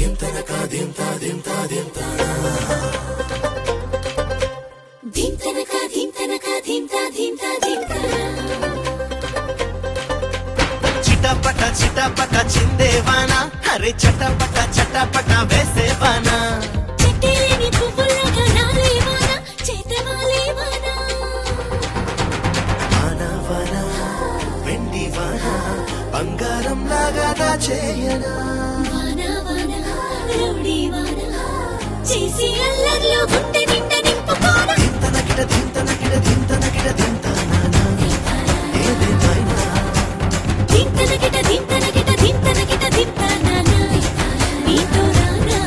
ధీం తనక ధీం తనక ధీం తా ధీం తా ధీం తా చిటపట చిటపట చిందేవాన అరే చటపట చటపట వేసేవానా చెట్టేలేని పువ్వుల్లాగా నాదే వాన చేతవాలే వాన వాన వాన వెండి వాన బంగారం లాగా దాచేయనా వాన వాన రౌడీ వాన చేసి అల్లర్లో గుండె నిండా నింపుకోన దింతన కిట దింతన కిట దింతన కిట దింతానా ఏదేమైనా ధీం తనకిట ధీం తనకిట ధీం తనకిట ధీం తా నానా నీతో రానా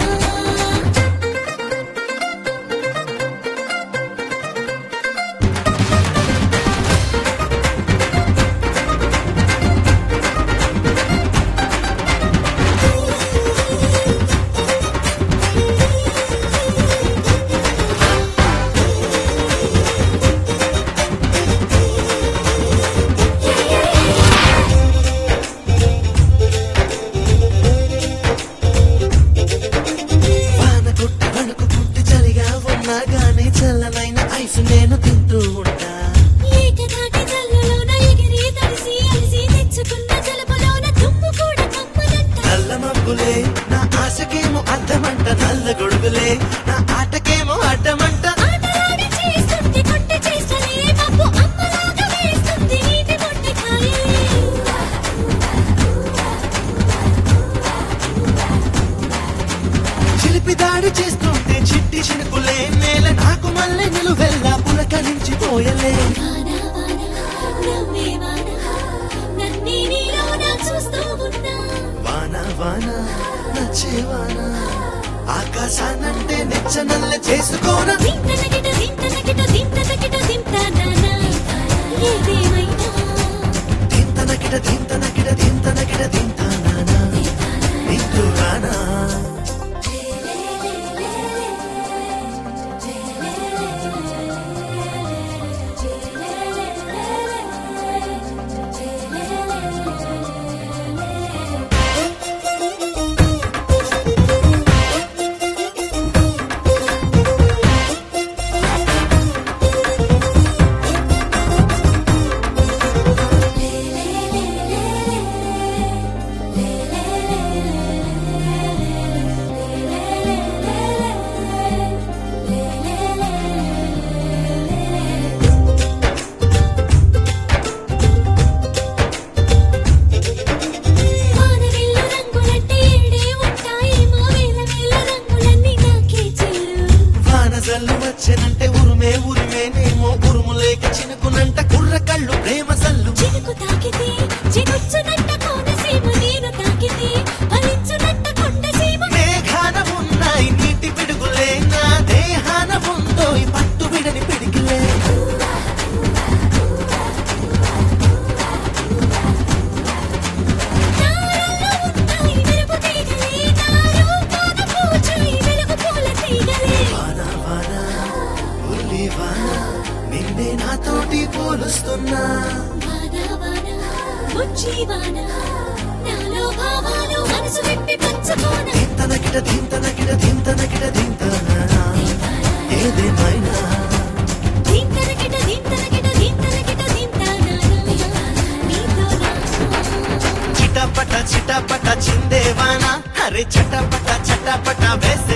వాన కొట్టి వణుకు పుట్టి చలిగా ఉన్నా గానీ చల్లనైన ఐస్ నేను తింటూ ఉంటా ఏకధాటి జల్లులోన ఎగిరి తడిసి అలిసి తెచ్చుకున్న జలుబులోన తుమ్ము కూడా కమ్మదంట నల్ల మబ్బులే నా ఆశకేమో అడ్డమంట నల్ల గొడుగులే నా ఆటకేమో అడ్డమంట ఆటలాడి చేస్తుంది కొట్టి చేస్తలే మబ్బు అమ్మలాగా వేస్తుంది నీటి మొట్టి కాయలే చిలిపి దాడి చేస్తుంటే చిట్టి చినుకులే నేల నాకు మళ్ళీ నిలువెల్లా పులకరించిపోయలే వాన వాన నవ్వే వాన నన్నే నీలోన చూస్తూ ఉన్నా వాన వాన నచ్చేవాన ఆకాశానంటే నెచ్చనల్ల చేసుకోన దింతనకిట దింతనకిట దింతనకిట దింతా నానా ఏదేమైనా దింతన కిట దింతన కిట దింతన కిట దింతానా నీకు రానా వానవిల్లు రంగులంటే ఏడే ఉంటాయేమో వేల వేల రంగులన్నీ నాకే చెల్లు వాన జల్లు వచ్చెనంటే ఉరుమే ఉరిమేనేమో ఉరుము లేక చినుకునంట కుర్ర కళ్ళు ప్రేమ సల్లు చినుకు తాకితే చిగుర్చునంట కోనసీమ నేను తాకితే ఫలించునంట కొండసీమ మేఘాన ఉన్నాయి నీటి పిడుగులే నా దేహాన ఉందో ఈ పట్టు విడని పిడికిలే నారల్లో ఉన్నాయి మెరుపు తీగలే నాలో పాద పూచాయి వెలుగు పూల తీగలే వాన వాన ఉల్లి వాన నిన్నే నాతోటి పోలుస్తున్నా వాన వాన బుజ్జి వాన నాలో భావాలు మనసు విప్పి పంచుకోన దింతన కిట దింతన కిట దింతన కిట దింతనా ఏదేమైనా దింతనకిట దింతనకిట దింతనకిట దింతానా నీతో రానా చిటపట చిటపట చిందేవాన అరే చటపట చటపట వేసే